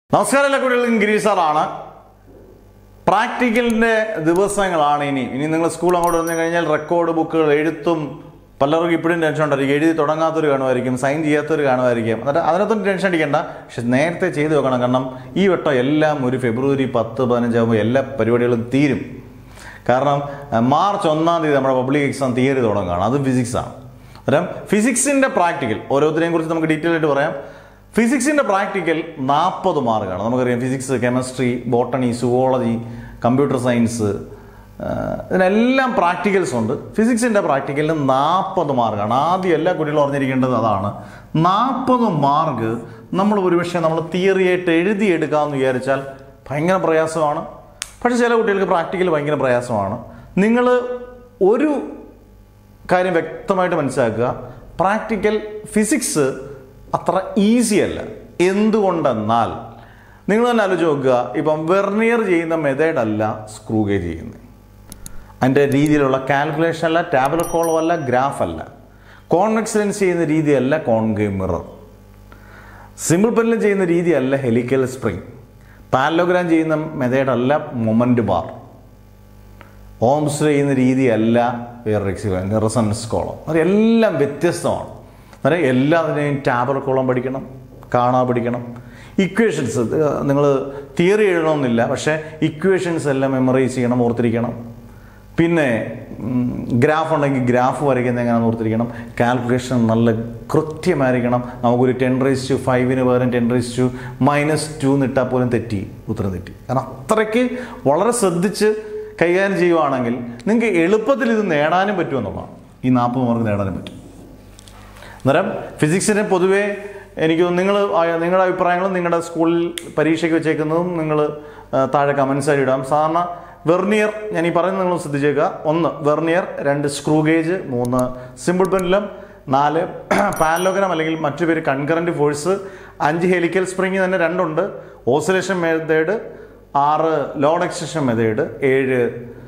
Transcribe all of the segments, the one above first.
നമസ്കാരം എല്ലാ കുട്ടികൾക്കും ഗിരീഷ് സാറാണ് പ്രാക്ടിക്കലിന്റെ ദിവസങ്ങളാണ് ഇനി ഇനി നിങ്ങൾ സ്കൂൾ അങ്ങോട്ട് വന്നു കഴിഞ്ഞാൽ റെക്കോർഡ് ബുക്കുകൾ എഴുത്തും പലർക്കും ഇപ്പോഴും ടെൻഷൻ ഉണ്ടായിരിക്കും എഴുതി തുടങ്ങാത്തൊരു കാണുമായിരിക്കും സൈൻ ചെയ്യാത്തൊരു കാണുമായിരിക്കും എന്നിട്ട് അതിനകത്തൊന്നും ടെൻഷൻ അടിക്കണ്ട പക്ഷെ നേരത്തെ ചെയ്തു വെക്കണം കാരണം ഈ വട്ടം എല്ലാം ഒരു ഫെബ്രുവരി പത്ത് പതിനഞ്ചാകുമ്പോൾ എല്ലാ പരിപാടികളും തീരും കാരണം അഹ്, മാർച്ച് ഒന്നാം തീയതി നമ്മുടെ പബ്ലിക് എക്സാം തിയറി തുടങ്ങുകയാണ് അത് ഫിസിക്സാണ് അന്നേരം ഫിസിക്സിന്റെ പ്രാക്ടിക്കൽ ഓരോരുത്തരെയും കുറിച്ച് നമുക്ക് ഡീറ്റെയിൽ ആയിട്ട് പറയാം ഫിസിക്സിന്റെ പ്രാക്ടിക്കൽ നാൽപ്പത് മാർക്കാണ് നമുക്കറിയാം physics chemistry botany zoology computer science ഇതിനെല്ലാം പ്രാക്ടിക്കൽസ് ഉണ്ട് ഫിസിക്സിന്റെ പ്രാക്ടിക്കലിന് നാൽപ്പത് മാർക്കാണ് ആദ്യം എല്ലാ കുട്ടികളും അറിഞ്ഞിരിക്കേണ്ടത് അതാണ് നാൽപ്പത് മാർക്ക് നമ്മൾ ഒരുപക്ഷെ നമ്മൾ തിയറിയായിട്ട് എഴുതിയെടുക്കാമെന്ന് വിചാരിച്ചാൽ ഭയങ്കര പ്രയാസമാണ് പക്ഷേ ചില കുട്ടികൾക്ക് പ്രാക്ടിക്കൽ ഭയങ്കര പ്രയാസമാണ് നിങ്ങൾ ഒരു കാര്യം വ്യക്തമായിട്ട് മനസ്സിലാക്കുക പ്രാക്ടിക്കൽ ഫിസിക്സ് അത്ര ഈസി അല്ല എന്തുകൊണ്ടെന്നാൽ നിങ്ങൾ തന്നെ ആലോചിച്ച് നോക്കുക ഇപ്പം വെർണിയർ ചെയ്യുന്ന മെത്തേഡ് അല്ല സ്ക്രൂ ഗേജ് ചെയ്യുന്നത് അതിൻ്റെ രീതിയിലുള്ള കാൽക്കുലേഷൻ അല്ല ടാബ്ലർ കോളം അല്ല ഗ്രാഫ് അല്ല കോൺവെക്സ് ലെൻസ് ചെയ്യുന്ന രീതിയല്ല കോൺഗേവ് മിറർ സിമ്പിൾ പെന്നിൽ ചെയ്യുന്ന രീതിയല്ല ഹെലിക്കൽ സ്പ്രിംഗ് പാരലോഗ്രാം ചെയ്യുന്ന മെത്തേഡ് അല്ല മൊമൻറ്റ് ബാർ ഓംസ് ചെയ്യുന്ന രീതിയല്ല വേറെ റെസണൻസ് കോളം അതെല്ലാം വ്യത്യസ്തമാണ് അന്നേരം എല്ലാത്തിനെയും ടാബർ കോളം പഠിക്കണം കാണാ പഠിക്കണം ഇക്വേഷൻസ് നിങ്ങൾ തിയറി എഴുതണമെന്നില്ല പക്ഷേ ഇക്വേഷൻസ് എല്ലാം മെമ്മറൈസ് ചെയ്യണം ഓർത്തിരിക്കണം പിന്നെ ഗ്രാഫ് ഉണ്ടെങ്കിൽ ഗ്രാഫ് വരയ്ക്കുന്നത് എങ്ങനെയാണെന്ന് ഓർത്തിരിക്കണം കാൽക്കുലേഷൻ നല്ല കൃത്യമായിരിക്കണം നമുക്കൊരു ടെൻ റേസ് ടു ഫൈവിന് പകരം ten raise to minus two നിട്ടാൽ പോലും തെറ്റി ഉത്തരം തെറ്റി കാരണം അത്രയ്ക്ക് വളരെ ശ്രദ്ധിച്ച് കൈകാര്യം ചെയ്യുവാണെങ്കിൽ നിങ്ങൾക്ക് എളുപ്പത്തിൽ ഇത് നേടാനും പറ്റുമെന്നുള്ളതാണ് ഈ നാൽപ്പത് മാർക്ക് നേടാനും പറ്റും അന്നേരം ഫിസിക്സിന് പൊതുവേ എനിക്ക് നിങ്ങൾ നിങ്ങളുടെ അഭിപ്രായങ്ങളും നിങ്ങളുടെ സ്കൂളിൽ പരീക്ഷയ്ക്ക് വെച്ചേക്കുന്നതും നിങ്ങൾ താഴെ കമൻസ് ആയി ഇടാം സാധാരണ വെർണിയർ ഞാൻ ഈ പറയുന്നത് നിങ്ങൾ ശ്രദ്ധിച്ചേക്കുക ഒന്ന് വെർണിയർ രണ്ട് സ്ക്രൂ ഗേജ് മൂന്ന് സിമ്പിൾ പെൻഡുലം നാല് പാരലോഗ്രാം അല്ലെങ്കിൽ മറ്റു പേര് കൺകറന്റ് ഫോഴ്സ് അഞ്ച് ഹെലിക്കൽ സ്പ്രിങ് തന്നെ രണ്ടുണ്ട് ഓസിലേഷൻ മെത്തേഡ് ആറ് ലോഡ് എക്സ്റ്റൻഷൻ മെത്തേഡ് ഏഴ്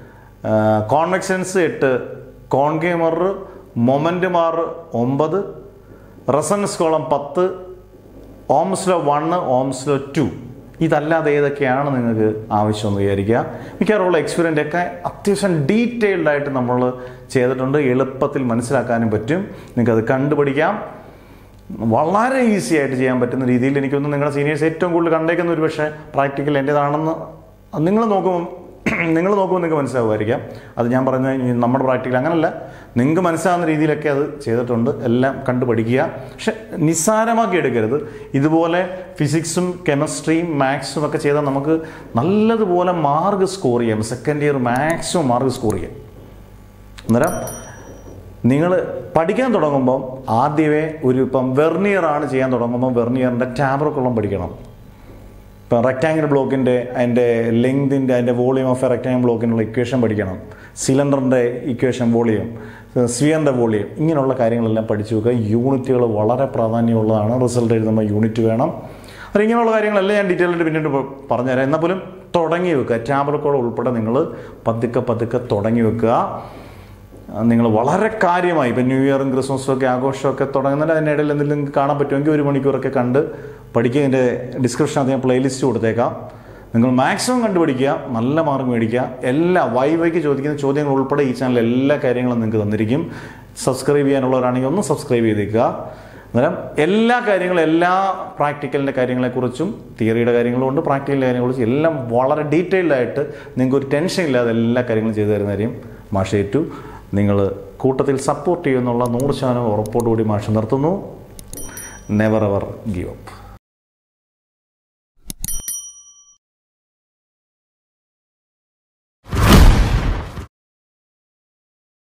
കോൺവെക്ഷൻസ് എട്ട് കോൺഗേമർ മൊമെൻ്റ് മാർ ഒമ്പത് റെസൻസ് കോളം പത്ത് ഓംസ്ലോ വണ്ണ് ഓംസ്ലോ ടു ഇതല്ലാതെ ഏതൊക്കെയാണ് നിങ്ങൾക്ക് ആവശ്യമെന്ന് വിചാരിക്കുക മിക്കവാറുള്ള എക്സ്പീരിയൻ്റ് ഒക്കെ അത്യാവശ്യം ഡീറ്റെയിൽഡ് ആയിട്ട് നമ്മൾ ചെയ്തിട്ടുണ്ട് എളുപ്പത്തിൽ മനസ്സിലാക്കാനും പറ്റും നിങ്ങൾക്കത് കണ്ടുപിടിക്കാം വളരെ ഈസി ആയിട്ട് ചെയ്യാൻ പറ്റുന്ന രീതിയിൽ എനിക്കൊന്ന് നിങ്ങളുടെ സീനിയേഴ്സ് ഏറ്റവും കൂടുതൽ കണ്ടേക്കുന്ന ഒരു പക്ഷേ പ്രാക്ടിക്കൽ എൻ്റേതാണെന്ന് നിങ്ങൾ നോക്കുമ്പോൾ നിങ്ങൾ നോക്കുമ്പോൾ നിങ്ങൾക്ക് മനസ്സിലാവുമായിരിക്കാം അത് ഞാൻ പറഞ്ഞ ഈ നമ്മുടെ പ്രാക്ടിക്കൽ അങ്ങനല്ല നിങ്ങൾക്ക് മനസ്സിലാവുന്ന രീതിയിലൊക്കെ അത് ചെയ്തിട്ടുണ്ട് എല്ലാം കണ്ടു പഠിക്കുക പക്ഷെ നിസ്സാരമാക്കി എടുക്കരുത് ഇതുപോലെ ഫിസിക്സും കെമിസ്ട്രിയും മാത്സും ഒക്കെ ചെയ്താൽ നമുക്ക് നല്ലതുപോലെ മാർക്ക് സ്കോർ ചെയ്യാം second year maximum mark score ചെയ്യാം അന്നേരം നിങ്ങൾ പഠിക്കാൻ തുടങ്ങുമ്പം ആദ്യമേ ഒരു ഇപ്പം വെർണിയർ ആണ് ചെയ്യാൻ തുടങ്ങുമ്പോൾ വെർണിയറിൻ്റെ ടാബറക്കുളം പഠിക്കണം ഇപ്പം റെക്റ്റാങ്കിൾ ബ്ലോക്കിൻ്റെ അതിൻ്റെ ലെങ്തിൻ്റെ അതിൻ്റെ വോളിയം ഓഫ് എ റെക്റ്റാങ്കിൾ ബ്ലോക്കിനുള്ള ഇക്വേഷൻ പഠിക്കണം സിലിണ്ടറിൻ്റെ ഇക്വേഷൻ വോളിയം സ്വിയറിൻ്റെ വോളിയം ഇങ്ങനെയുള്ള കാര്യങ്ങളെല്ലാം പഠിച്ചു വെക്കുക യൂണിറ്റുകൾ വളരെ പ്രാധാന്യമുള്ളതാണ് റിസൾട്ട് എഴുതുമ്പോൾ യൂണിറ്റ് വേണം അത് ഇങ്ങനെയുള്ള കാര്യങ്ങളെല്ലാം ഞാൻ ഡീറ്റെയിൽ ആയിട്ട് പിന്നീട് പ- പറഞ്ഞുതരാം എന്നാൽ പോലും തുടങ്ങി വെക്കുക ടാബറക്കോളം ഉൾപ്പെടെ നിങ്ങൾ പതുക്കെ പതുക്കെ തുടങ്ങി വെക്കുക നിങ്ങൾ വളരെ കാര്യമായി ഇപ്പം ന്യൂ ഇയറും ക്രിസ്മസും ഒക്കെ ആഘോഷമൊക്കെ തുടങ്ങുന്നതിന് അതിനിടയിൽ എന്തെങ്കിലും നിങ്ങൾക്ക് കാണാൻ പറ്റുമെങ്കിൽ ഒരു മണിക്കൂറൊക്കെ കണ്ട് പഠിക്കുന്നതിൻ്റെ ഡിസ്ക്രിപ്ഷനകത്ത് ഞാൻ പ്ലേലിസ്റ്റ് കൊടുത്തേക്കാം നിങ്ങൾ മാക്സിമം കണ്ടുപിടിക്കുക നല്ല മാർക്ക് മേടിക്കുക എല്ലാ വൈ വൈക്ക് ചോദിക്കുന്ന ചോദ്യങ്ങൾ ഉൾപ്പെടെ ഈ ചാനൽ എല്ലാ കാര്യങ്ങളും നിങ്ങൾക്ക് തന്നിരിക്കും സബ്സ്ക്രൈബ് ചെയ്യാനുള്ളവരാണെങ്കിൽ ഒന്ന് സബ്സ്ക്രൈബ് ചെയ്തേക്കുക അന്നേരം എല്ലാ കാര്യങ്ങളും എല്ലാ പ്രാക്ടിക്കലിൻ്റെ കാര്യങ്ങളെക്കുറിച്ചും തിയറിയുടെ കാര്യങ്ങളും ഉണ്ട് പ്രാക്ടിക്കലിൻ്റെ കാര്യങ്ങളെക്കുറിച്ചും എല്ലാം വളരെ ഡീറ്റെയിൽഡ് ആയിട്ട് നിങ്ങൾക്ക് ഒരു ടെൻഷൻ ഇല്ലാതെ എല്ലാ കാര്യങ്ങളും ചെയ്തു തരുന്നതായിരിക്കും മാഷ് ഏറ്റു നിങ്ങൾ കൂട്ടത്തിൽ സപ്പോർട്ട് ചെയ്യുമെന്നുള്ള നൂറ് ശതമാനം ഉറപ്പോടുകൂടി മാഷ് നിർത്തുന്നു നെവർ എവർ ഗീവ് അപ്പ്